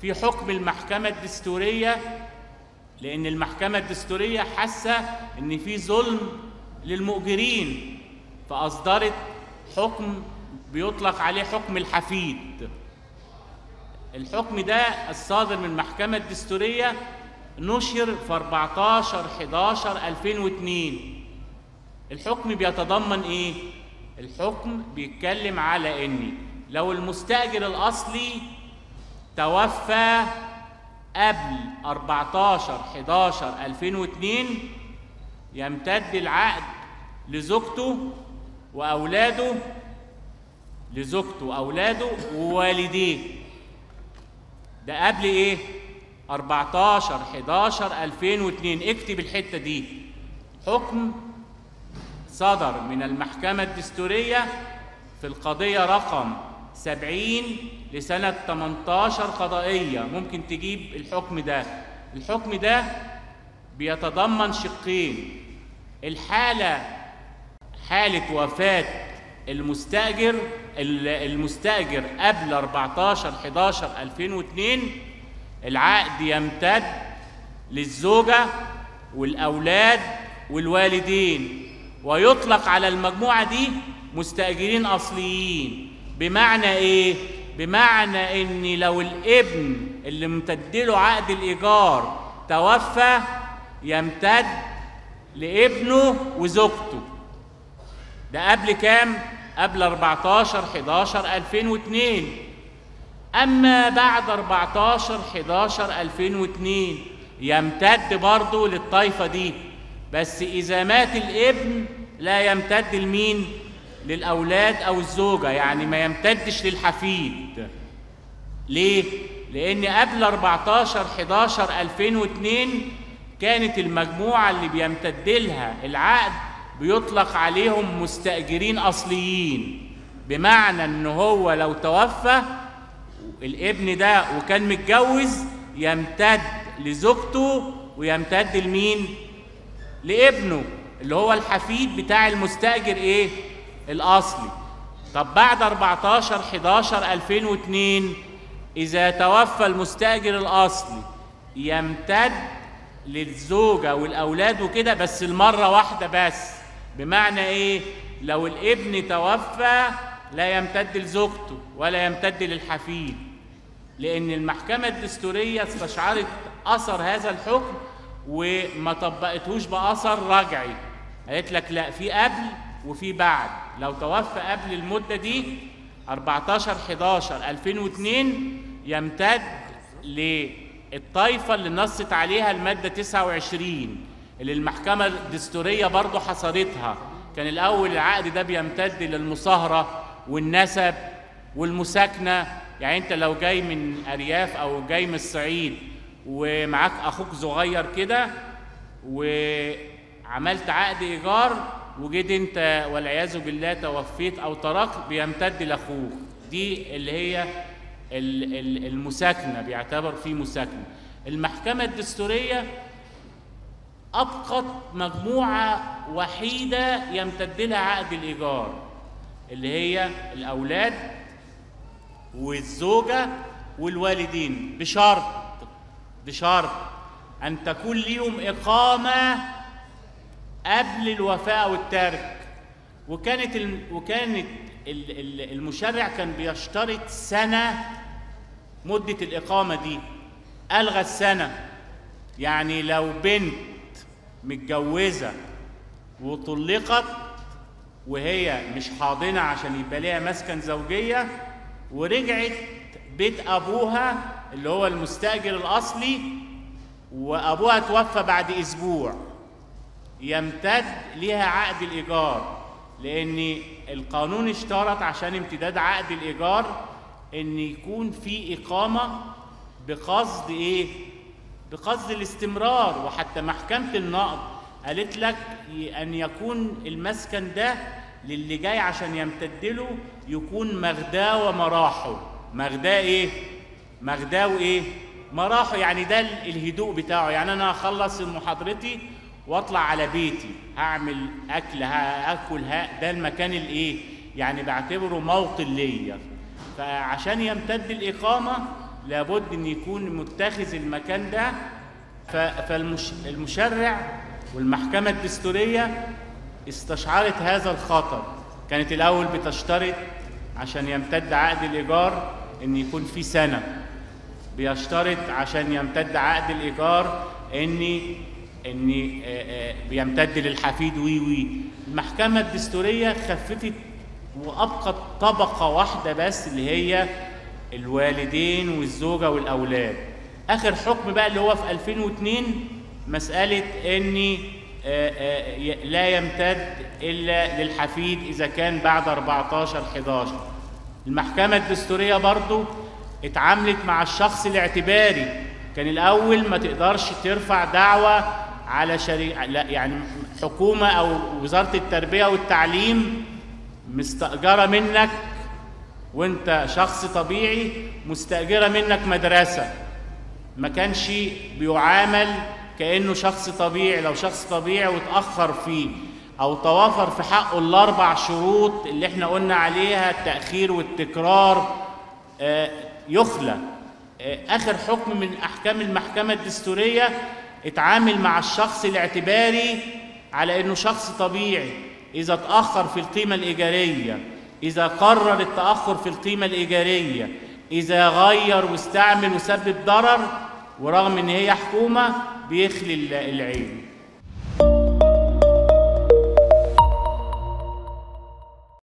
في حكم المحكمة الدستورية لأن المحكمة الدستورية حاسة إن في ظلم للمؤجرين فأصدرت حكم بيطلق عليه حكم الحفيد الحكم ده الصادر من المحكمة الدستورية نشر في 14 11 2002 الحكم بيتضمن ايه الحكم بيتكلم على ان لو المستاجر الاصلي توفى قبل 14 11 2002 يمتد العقد لزوجته واولاده لزوجته واولاده ووالديه ده قبل ايه 14 11 2002 اكتب الحته دي حكم صدر من المحكمة الدستورية في القضية رقم 70 لسنة 18 قضائية ممكن تجيب الحكم ده الحكم ده بيتضمن شقين الحالة حالة وفاة المستأجر المستأجر قبل 14 11 2002 العقد يمتد للزوجة والأولاد والوالدين ويطلق على المجموعة دي مستأجرين أصليين بمعنى إيه؟ بمعنى إن لو الابن اللي ممتدله عقد الإيجار توفى يمتد لابنه وزوجته ده قبل كام؟ قبل 14 11 2002 أما بعد 14 11 2002 يمتد برضه للطائفة دي بس إذا مات الابن لا يمتد لمين؟ للأولاد أو الزوجة يعني ما يمتدش للحفيد ليه؟ لأن قبل 14 11 2002 كانت المجموعة اللي بيمتد لها العقد بيطلق عليهم مستأجرين أصليين بمعنى إن هو لو توفى الابن ده وكان متجوز يمتد لزوجته ويمتد لمين؟ لابنه اللي هو الحفيد بتاع المستأجر ايه؟ الأصلي. طب بعد 14 11 2002 إذا توفى المستأجر الأصلي يمتد للزوجة والأولاد وكده بس المرة واحدة بس بمعنى إيه؟ لو الابن توفى لا يمتد لزوجته ولا يمتد للحفيد لأن المحكمة الدستورية استشعرت أثر هذا الحكم وما طبقتهوش بأثر رجعي قالت لك لا في قبل وفي بعد لو توفى قبل المدة دي 14 11 2002 يمتد للطائفة اللي نصت عليها المادة 29 اللي المحكمة الدستورية برضو حصرتها كان الأول العقد ده بيمتد للمصاهرة والنسب والمساكنة يعني أنت لو جاي من أرياف أو جاي من الصعيد ومعاك أخوك صغير كده وعملت عقد إيجار وجيت أنت والعياذ بالله توفيت أو تركت بيمتد لأخوك دي اللي هي المساكنة بيعتبر فيه مساكنة المحكمة الدستورية أبقت مجموعة وحيدة يمتد لها عقد الإيجار اللي هي الأولاد والزوجة والوالدين بشرط بشرط أن تكون ليهم إقامة قبل الوفاة والترك وكانت ال... وكانت ال... ال... المشرع كان بيشترط سنة مدة الإقامة دي ألغى السنة يعني لو بنت متجوزة وطلقت وهي مش حاضنة عشان يبقى ليها مسكن زوجية ورجعت بيت أبوها اللي هو المستأجر الأصلي وأبوها توفى بعد أسبوع يمتد ليها عقد الإيجار لأن القانون اشترط عشان امتداد عقد الإيجار إن يكون في إقامة بقصد إيه؟ بقصد الاستمرار وحتى محكمة النقض قالت لك أن يكون المسكن ده للي جاي عشان يمتد له يكون مغداه ومراحه مغداه إيه؟ مغداه وإيه؟ مراحه يعني ده الهدوء بتاعه يعني أنا هخلص محاضرتي واطلع على بيتي هعمل اكل هاكل ها ده المكان الايه يعني بعتبره موطن ليا فعشان يمتد الاقامه لابد ان يكون متخذ المكان ده فالمشرع والمحكمة الدستورية استشعرت هذا الخطر كانت الأول بتشترط عشان يمتد عقد الإيجار إن يكون في سنة بيشترط عشان يمتد عقد الإيجار إن إن بيمتد للحفيد وي وي المحكمة الدستورية خففت وأبقت طبقة واحدة بس اللي هي الوالدين والزوجة والأولاد آخر حكم بقى اللي هو في 2002 مسألة إن لا يمتد إلا للحفيد إذا كان بعد 14 11 المحكمة الدستورية برضو اتعاملت مع الشخص الاعتباري كان الأول ما تقدرش ترفع دعوة على شريك لا يعني حكومة أو وزارة التربية والتعليم مستأجرة منك وانت شخص طبيعي مستأجرة منك مدرسة ما كانش بيعامل كأنه شخص طبيعي لو شخص طبيعي وتأخر فيه أو توافر في حقه الأربع شروط اللي احنا قلنا عليها التأخير والتكرار آه يخلى آه آخر حكم من أحكام المحكمة الدستورية اتعامل مع الشخص الاعتباري على أنه شخص طبيعي إذا تأخر في القيمة الإيجارية إذا قرر التأخر في القيمة الإيجارية إذا غير واستعمل وسبب ضرر ورغم إن هي حكومة بيخلي العين